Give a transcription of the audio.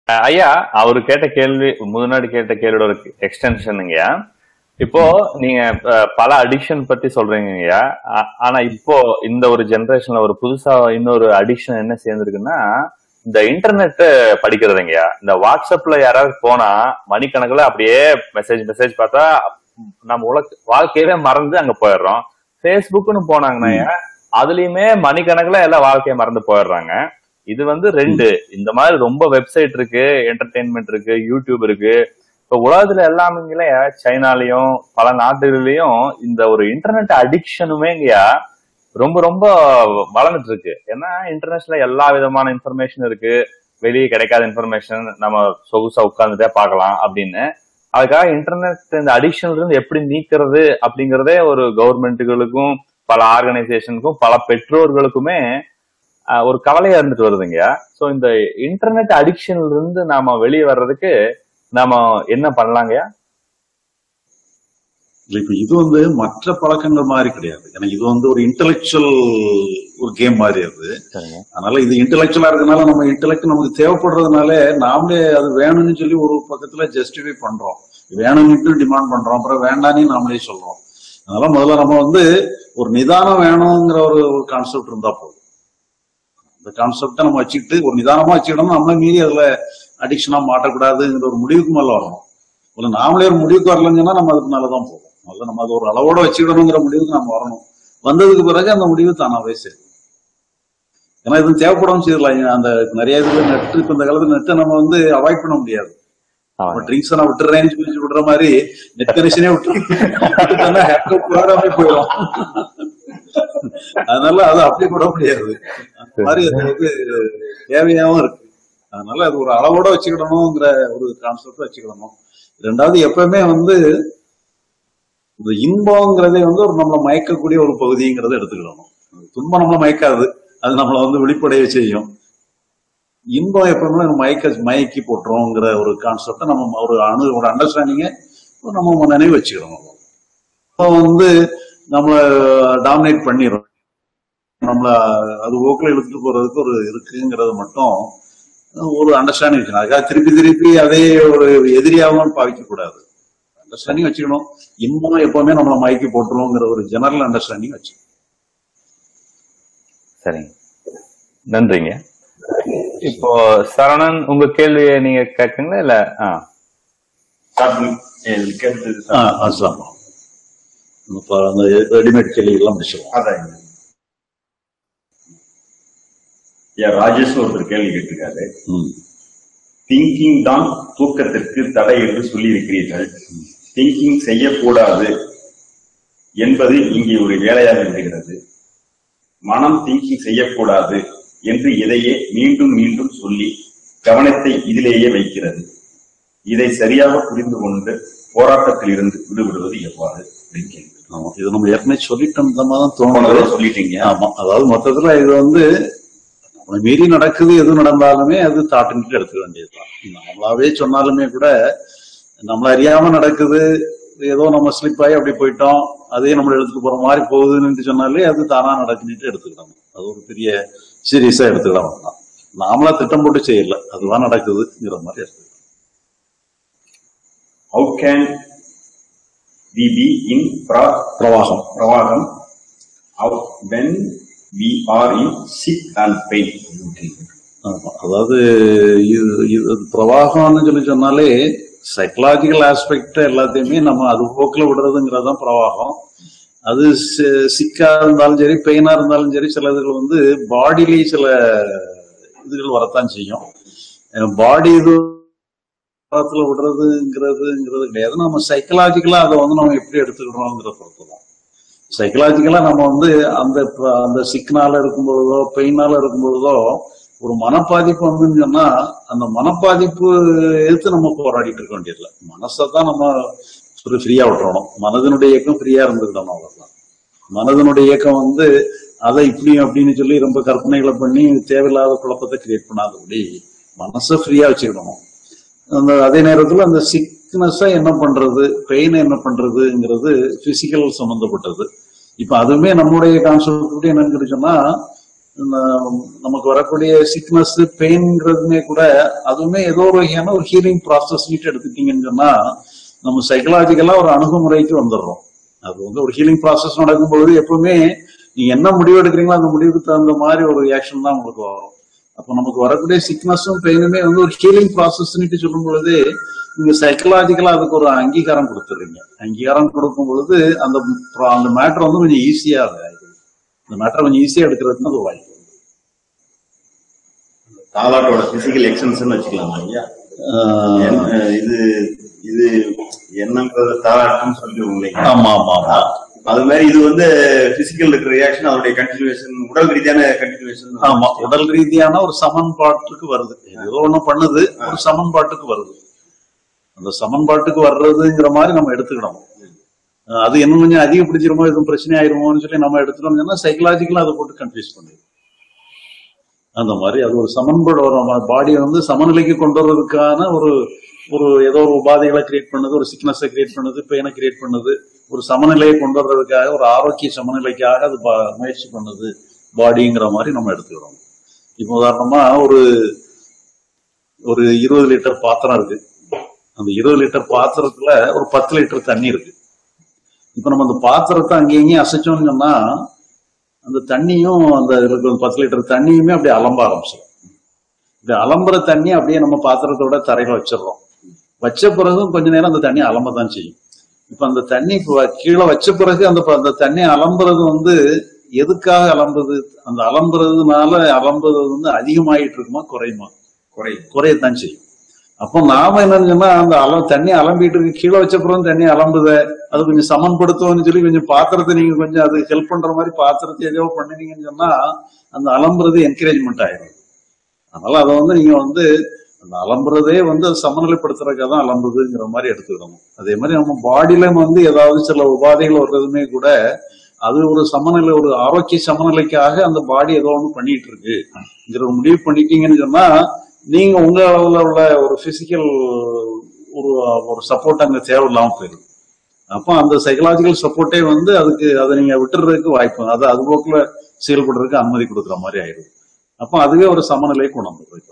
அஹ் ஐயா அவரு கேட்ட கேள்வி முன்னாடி கேட்ட கேள்வியோட ஒரு எக்ஸ்டென்ஷனுங்கய்யா இப்போ நீங்க அஹ், பல அடிக்ஷன் பத்தி சொல்றீங்கய்யா ஆ- ஆனா இப்போ இந்த ஒரு ஜெனரேஷன்ல ஒரு புதுசா இன்னொரு அடிக்ஷன் என்ன சேர்ந்திருக்குன்னா இந்த இன்டர்நெட் படிக்கிறதுங்கய்யா இந்த வாட்ஸ்அப்ல யாராவது போனா மணிக்கணக்குல அப்படியே மெசேஜ் மெசேஜ் பார்த்தா நம்ம உலக வாழ்க்கையவே மறந்து அங்க போயிடுறோம் ஃபேஸ்புக்னு போனாங்கன்னா அதுலயுமே மணிக்கணக்குல எல்லாம் வாழ்க்கையை மறந்து போயிடுறாங்க இது வந்து ரெண்டு இந்த மாதிரி ரொம்ப வெப்சைட் இருக்கு என்டர்டெயின்மெண்ட் இருக்கு யூடியூப் இருக்கு இப்ப உலகத்துல எல்லாமே சைனாலயும் பல நாடுகள்லயும் இந்த ஒரு இன்டர்நெட் அடிக்ஷனுமேங்கயா ரொம்ப ரொம்ப வளர்ந்துட்டு இருக்கு ஏன்னா இன்டர்நெட்ல எல்லா விதமான இன்ஃபர்மேஷன் இருக்கு வெளியே கிடைக்காத இன்ஃபர்மேஷன் நம்ம சொகுசா உட்கார்ந்துட்டே பார்க்கலாம் அப்படின்னு அதுக்காக இன்டர்நெட் இந்த அடிக்ஷன்ல இருந்து எப்படி நீக்கிறது அப்படிங்கறதே ஒரு கவர்மெண்ட்டுகளுக்கும் பல ஆர்கனைசேஷனுக்கும் பல பெற்றோர்களுக்குமே ஆஹ், ஒரு கவலையா இருந்துட்டு வருதுங்க சோ இந்த இன்டர்நெட் அடிக்ஷன்ல இருந்து நாம வெளியே வர்றதுக்கு நாம என்ன பண்ணலாங்கய்யா இல்ல இப்ப இது வந்து மற்ற பழக்கங்கள் மாதிரி கிடையாது ஏன்னா இது வந்து ஒரு இன்டலெக்சுவல் ஒரு கேம் மாதிரி அது சரிங்க அதனால இது இன்டலெக்சுவலா இருக்கனால நம்ம இன்டலெக்ட் நமக்கு தேவைப்படுறதுனால நாமளே அது வேணும்னு சொல்லி ஒரு பக்கத்துல ஜஸ்டிஃபை பண்றோம் வேணும்னு டிமாண்ட் பண்றோம் அப்புறம் வேண்டான்னு நாமளே சொல்றோம் அதனால முதல்ல நம்ம வந்து ஒரு நிதானம் வேணுங்கிற ஒரு கான்செப்ட் இருந்தா போதும் அந்த கான்செப்டை நம்ம வச்சுக்கிட்டு ஒரு நிதானமா வச்சுக்கிட்டோம்னா நம்மள மீறி அதுல அடிக்ஷனா மாட்டக்கூடாதுங்கிற ஒரு முடிவுக்கு மேல வரணும் முதல்ல நாமளே ஒரு முடிவுக்கு வரலங்கன்னா நம்ம அதுக்கு மேலதான் போவோம் முதல்ல நம்ம அது ஒரு அளவோட வச்சுக்கிடணுங்கிற முடிவுக்கு நம்ம வரணும் வந்ததுக்கு பிறகு அந்த முடிவு தானாவே சரி ஏன்னா இது தேவைப்படும் செய்யலாம் அந்த நிறைய இதுல நெட் இப்ப இந்த காலத்துல நெட்டை நம்ம வந்து அவாய்ட் பண்ண முடியாது ஆமாங்க. ட்ரிங்க்ஸ் நான் விட்டுறேன்னு சொல்லி விடுற மாதிரி நெட் கனெக்ஷனே விட்டுட்டா ஹேக்கப் ப்ரோக்ராமே போயிடும் அதனால அது அப்படி விட முடியாது அந்த மாதிரி அது வந்து தேவையாவும் இருக்கு அதனால அது ஒரு அளவோட வச்சுக்கிடணுங்கிற ஒரு கான்செப்ட் வச்சுக்கிடணும் ரெண்டாவது எப்பவுமே வந்து இந்த இன்பங்கிறதே வந்து ஒரு நம்மளை மயக்கக்கூடிய ஒரு பகுதிங்கிறத எடுத்துக்கிடணும் துன்பம் நம்மளை மயக்காது அது நம்மளை வந்து வெளிப்படைய செய்யும் இன்பம் எப்பவுமே நம்ம மயக்க மயக்கி போட்டுருவோங்கிற ஒரு கான்செப்டை நம்ம ஒரு அணு ஒரு அண்டர்ஸ்டாண்டிங்க நம்ம நினைவு வச்சுக்கிறோம் இப்போ வந்து நம்மள டாமினேட் பண்ணிடும் நம்மள அது ஓக்கில் இழுத்துட்டு போறதுக்கு ஒரு இருக்குங்கிறது மட்டும் ஒரு அண்டர்ஸ்டாண்டிங் வச்சுக்கணும் அதுக்காக திருப்பி திருப்பி அதே ஒரு எதிரியாகவும் பாவிக்க கூடாது அண்டர்ஸ்டாண்டிங் வச்சுக்கணும் இன்பம் எப்பவுமே நம்மள மயக்கி போட்டுருவோங்கிற ஒரு ஜெனரல் அண்டர்ஸ்டாண்டிங் வச்சுக்கணும் சரிங்க நன்றிங்க இப்போ சரவணன் உங்க கேள்வியை நீங்க கேட்குங்களா இல்ல ஆ கேட்டது ஆ, அஸ்லாம் இப்போ அந்த ரெடிமேட் கேள்வி எல்லாம் முடிச்சிடலாம் அதான் ஏன் ராஜேஷ் ஒருத்தர் கேள்வி கேட்டிருக்காரு ம். திங்கிங் தான் தூக்கத்திற்கு தடை என்று சொல்லி இருக்கிறீர்கள் திங்கிங் செய்யக்கூடாது என்பது இங்கே ஒரு வேலையாக விடுகிறது மனம் திங்கிங் செய்யக்கூடாது என்று இதையே மீண்டும் மீண்டும் சொல்லி கவனத்தை இதிலேயே வைக்கிறது இதை சரியாக புரிந்து கொண்டு போராட்டத்தில் இருந்து விடுபடுவது எவ்வாறு அப்படின்னு கேள்வி ஆமா இது நம்ம ஏற்கனவே சொல்லிட்டோம் தான் போன தோணுது தடவை சொல்லிட்டீங்க ஆமா அதாவது மொத்தத்துல இது வந்து நம்மளை மீறி நடக்குது எது நடந்தாலுமே அது தாட்டுன்ட்டு எடுத்துக்க வேண்டியதுதான் நம்மளாவே சொன்னாலுமே கூட நம்மள அறியாம நடக்குது ஏதோ நம்ம ஸ்லிப் ஆகி அப்படி போயிட்டோம் அதே நம்மள எடுத்துட்டு போற மாதிரி போகுதுன்னு சொன்னாலே அது தானா நடக்குன்னுட்டு எடுத்துக்கிடணும் அது ஒரு பெரிய சீரியஸா எடுத்துக்கிட வேண்டாம் நாமளா திட்டம் போட்டு செய்யல அதுவா நடக்குதுங்கிற மாதிரி எடுத்துக்கலாம் how can we be in pra- பிரவாகம் pravagam how when we are in sick and pain ஆமா. அதாவது இது இது பிரவாகம்னு சொல்லி சொன்னாலே சைக்கலாஜிக்கல் ஆஸ்பெக்ட் எல்லாத்தையுமே நம்ம அது போக்கில் விடுறதுங்கிறது தான் பிரவாகம் அது சி- சிக்கா இருந்தாலும் சரி பெயினா இருந்தாலும் சரி சில இதுகள் வந்து பாடியிலேயே சில இதுகள் வரத்தான் செய்யும் பாடி இது படத்துல விடுறதுங்கிறதுங்கிறது கிடையாது நம்ம சைக்கலாஜிக்கலா அதை வந்து நம்ம எப்படி எடுத்துக்கிறோங்கிற பொறுத்து தான் சைக்கலாஜிக்கலா நம்ம வந்து அந்த ப- அந்த சிக்னால இருக்கும் பொழுதோ பெயினால இருக்கும் பொழுதோ ஒரு மனப்பாதிப்பு வந்துன்னு சொன்னா அந்த மனப்பாதிப்பு எதிர்த்து நம்ம போராடிட்டு இருக்க வேண்டியதில்லை மனசை தான் நம்ம ஒரு ஃப்ரீயா விட்டுறணும் மனதினுடைய இயக்கம் ஃப்ரீயா இருந்துக்கிடணும் அவ்வளவுதான் மனதினுடைய இயக்கம் வந்து அதை இப்படி அப்படின்னு சொல்லி ரொம்ப கற்பனைகளை பண்ணி தேவையில்லாத குழப்பத்தை கிரியேட் பண்ணாதபடி மனசை ஃப்ரீயா வச்சுக்கிடணும் அந்த அதே நேரத்துல அந்த சிக்னஸை என்ன பண்றது பெயினை என்ன பண்றதுங்கிறது பிசிக்கல் சம்பந்தப்பட்டது இப்ப அதுவுமே நம்முடைய கான்செப்ட் என்னன்னு சொல்லி சொன்னா ந- நமக்கு வரக்கூடிய சிக்னஸ் பெயின்ங்கிறதுமே கூட அதுவுமே ஏதோ ஒரு வகையான ஒரு ஹீலிங் ப்ராசஸ் எடுத்துக்கிட்டீங்கன்னு சொன்னா நம்ம சைக்கலாஜிக்கலா ஒரு அணுகுமுறைக்கு வந்துடுறோம் அது வந்து ஒரு ஹீலிங் ப்ராசஸ் நடக்கும்போது எப்பவுமே நீங்க என்ன முடிவு எடுக்கிறீங்களோ அந்த முடிவுக்கு தகுந்த மாதிரி ஒரு ரியாக்ஷன் தான் உங்களுக்கு வரும் அப்போ நமக்கு வரக்கூடிய சிக்னஸும் பெயினுமே வந்து ஒரு ஹீலிங் ப்ராசஸ்ன்னுட்டு சொல்லும் பொழுது நீங்க சைக்கலாஜிக்கலா அதுக்கு ஒரு அங்கீகாரம் கொடுத்துறீங்க அங்கீகாரம் கொடுக்கும் பொழுது அந்த pro- அந்த மேட்டர் வந்து கொஞ்சம் ஈஸியா ஆகுது இந்த மேட்டரை கொஞ்சம் ஈஸியா எடுக்கிறதுக்கு அது வாய்ப்பு தாலாட்டோட பிசிக்கல் எக்ஸ்டென்ஷன் வச்சுக்கலாம் ஐயா ஆஹ் என்- அஹ் இது இது என்னன்றது தாலாட்டுன்னு சொல்லிடுவோம் இல்லைங்களா ஆமா ஆமா ஆமா அது மாதிரி இது வந்து பிசிக்கல் இருக்கிற ரியாக்ஷன் அதோடைய கண்டினியூஷன் உடல் ரீதியான கண்டினியூஷன் ஆமா உடல் ரீதியான ஒரு சமன்பாட்டுக்கு வருது ஏதோ ஒண்ணு பண்ணுது ஒரு சமன்பாட்டுக்கு வருது அந்த சமன்பாட்டுக்கு வர்றதுங்கிற மாதிரி நம்ம எடுத்துக்கணும் அஹ் அது இன்னும் கொஞ்சம் அதிகப்படுத்திருமோ எதுவும் பிரச்சனை ஆயிருமோன்னு சொல்லி நம்ம எடுத்துட்டோம்னா சைக்கலாஜிக்கலா அதை போட்டு கன்ஃபியூஸ் பண்ணிடும் அந்த மாதிரி அது ஒரு சமன்பாடு வரும் பாடியை வந்து சமநிலைக்கு கொண்டு வர்றதுக்கான ஒரு ஒரு ஏதோ ஒரு உபாதைகளை கிரியேட் பண்ணுது ஒரு சிக்னஸை கிரியேட் பண்ணுது பெயினை கிரியேட் பண்ணுது ஒரு சமநிலையை கொண்டு வர்றதுக்காக ஒரு ஆரோக்கிய சமநிலைக்காக அது ப- முயற்சி பண்ணுது பாடிங்கிற மாதிரி நம்ம எடுத்துக்கிறோம் இப்போ உதாரணமா ஒரு ஒரு இருபது லிட்டர் பாத்திரம் இருக்கு அந்த இருபது லிட்டர் பாத்திரத்துல ஒரு பத்து லிட்டர் தண்ணி இருக்கு இப்ப நம்ம அந்த பாத்திரத்தை அங்கேயும் இங்கேயும் அசைச்சோம்னு சொன்னா அந்த தண்ணியும் அந்த இதுல இருக்கிற பத்து லிட்டர் தண்ணியுமே அப்படியே அலம்ப ஆரம்பிச்சிடும் இந்த அலம்புற தண்ணி அப்படியே நம்ம பாத்திரத்தோட தரையில வச்சிடுறோம் வச்ச பிறகும் கொஞ்ச நேரம் அந்த தண்ணி அலம்ப தான் செய்யும் இப்ப அந்த தண்ணி இப்ப வ- கீழே வச்ச பிறகு அந்த ப- அந்த தண்ணி அலம்புறது வந்து எதுக்காக அலம்புது அந்த அலம்புறதுனால அலம்புறது வந்து அதிகமாயிட்டு இருக்குமா குறையுமா குறை குறையத்தான் செய்யும் அப்போ நாம என்னன்னு சொன்னா அந்த அல தண்ணி அலம்பிட்டு இருக்கு கீழே வச்ச பிறகு தண்ணி அலம்புத அது கொஞ்சம் சமன்படுத்துவோம்னு சொல்லி கொஞ்சம் பாத்திரத்தை நீங்க கொஞ்சம் அது ஹெல்ப் பண்ற மாதிரி பாத்திரத்தை ஏதோ பண்ணினீங்கன்னு சொன்னா அந்த அலம்புறது என்கரேஜ்மெண்ட் ஆயிடும் அதனால அதை வந்து நீங்க வந்து அந்த அலம்புறதே வந்து அது சமநிலைப்படுத்துறதுக்காக தான் அலம்புதுங்கிற மாதிரி எடுத்துக்கணும் அதே மாதிரி நம்ம பாடியில வந்து ஏதாவது சில உபாதைகள் வர்றதுமே கூட அது ஒரு சமநிலை ஒரு ஆரோக்கிய சமநிலைக்காக அந்த பாடி ஏதோ ஒன்று பண்ணிட்டு இருக்குங்கிற ஒரு முடிவு பண்ணிட்டீங்கன்னு சொன்னா நீங்க உங்க அளவுல உள்ள ஒரு பிசிக்கல் ஒரு ஒரு சப்போர்ட் அங்க தேவையில்லாம போயிடும் அப்போ அந்த சைக்கலாஜிக்கல் சப்போர்ட்டே வந்து அதுக்கு அதை நீங்க விட்டுறதுக்கு வாய்ப்பு அது அது போக்குல செயல்படுறதுக்கு அனுமதி கொடுக்குற மாதிரி ஆயிடும் அப்போ அதுவே ஒரு சமநிலையை கொண்டு வந்துடும்